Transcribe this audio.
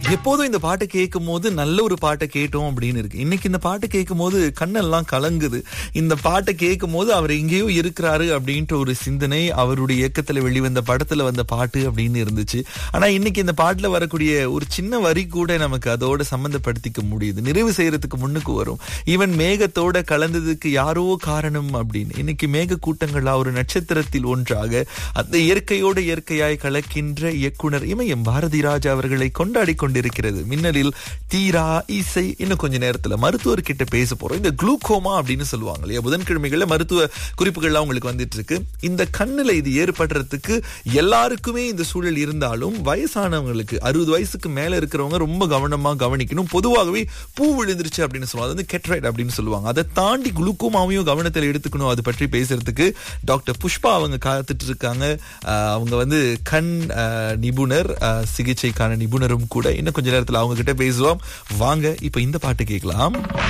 எப்போதும் இந்த பாட்டை கேட்கும் போது நல்ல ஒரு பாட்டை கேட்டோம் அப்படின்னு இருக்கு இன்னைக்கு இந்த பாட்டை கேட்கும் போது கண்ணெல்லாம் கலங்குது இந்த பாட்டை கேட்கும் போது அவர் எங்கேயோ இருக்கிறாரு அப்படின்ற ஒரு சிந்தனை அவருடைய இயக்கத்துல வெளிவந்த படத்துல வந்த பாட்டு அப்படின்னு இருந்துச்சு ஆனா இன்னைக்கு இந்த பாட்டுல வரக்கூடிய ஒரு சின்ன வரி கூட நமக்கு அதோட சம்பந்தப்படுத்திக்க முடியுது நிறைவு செய்யறதுக்கு முன்னுக்கு வரும் ஈவன் மேகத்தோட கலந்ததுக்கு யாரோ காரணம் அப்படின்னு இன்னைக்கு மேக கூட்டங்களா ஒரு நட்சத்திரத்தில் ஒன்றாக அந்த இயற்கையோட இயற்கையாய் கலக்கின்ற இயக்குனர் இமயம் பாரதி ராஜா அவர்களை கொண்டாடி கொண்டிருக்கிறது மின்னலில் தீரா இசை இன்னும் கொஞ்ச நேரத்துல மருத்துவர்கிட்ட பேச போறோம் இந்த குளுக்கோமா அப்படின்னு சொல்லுவாங்க இல்லையா புதன்கிழமைகள்ல மருத்துவ குறிப்புகள்லாம் உங்களுக்கு வந்துட்டு இருக்கு இந்த கண்ணுல இது ஏற்படுறதுக்கு எல்லாருக்குமே இந்த சூழல் இருந்தாலும் வயசானவங்களுக்கு அறுபது வயசுக்கு மேல இருக்கிறவங்க ரொம்ப கவனமா கவனிக்கணும் பொதுவாகவே பூ விழுந்துருச்சு அப்படின்னு சொல்லுவாங்க அது வந்து கெட்ரைட் அப்படின்னு சொல்லுவாங்க அதை தாண்டி குளுக்கோமாவையும் கவனத்தில் எடுத்துக்கணும் அது பற்றி பேசுறதுக்கு டாக்டர் புஷ்பா அவங்க காத்துட்டு இருக்காங்க ஆஹ் அவங்க வந்து கண் ஆஹ் நிபுணர் ஆஹ் சிகிச்சைக்கான நிபுணரும் கூட இன்னும் கொஞ்ச நேரத்துல அவங்க கிட்ட பேசுவோம் வாங்க இப்ப இந்த பாட்டு கேட்கலாம்